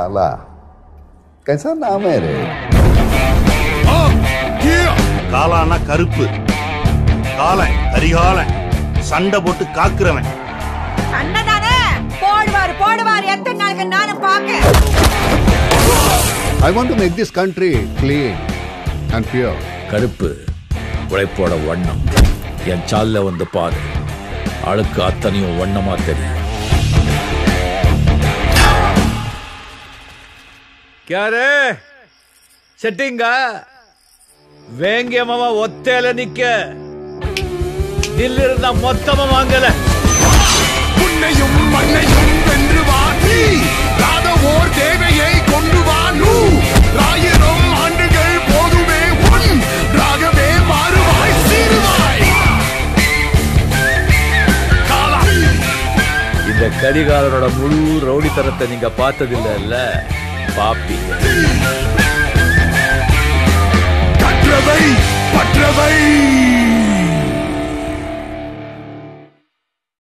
काला कैसा नाम है रे காலானா கருப்பு காலன் கரிகாலன் சண்டை போட்டு காக்குறவன் அண்ணதானே போடுவாரு போடுவாரு எத்தனை நாளுக்கு நானும் பாக்க I want to make this country clean and pure. கருப்பு உழைப்போட வண்ணம் என் சால்ல வந்து பாரு அழுக்கு அத்தனையும் வண்ணமா தெரியும் ಕ್ಯಾರೇ ಸೆಟ್ಟಿಂಗ வேங்கிய மாமா ஒத்தையில நிக்க தில்லிருந்த மொத்தமா வாங்கல உன்னையும் மண்ணையும் வென்று வாட்டி ராத ஓர் தேவையை கொண்டு வா நூ ஆயிரம் ஆண்டுகள் போதுமே உன் ராகவே மாறுவாய் சீருவாய் காலா இந்த கரிகாலனோட முழு ரவுடித்தனத்தை நீங்க பார்த்ததில்ல இல்ல பாப்பீங்க கற்றவை பற்ற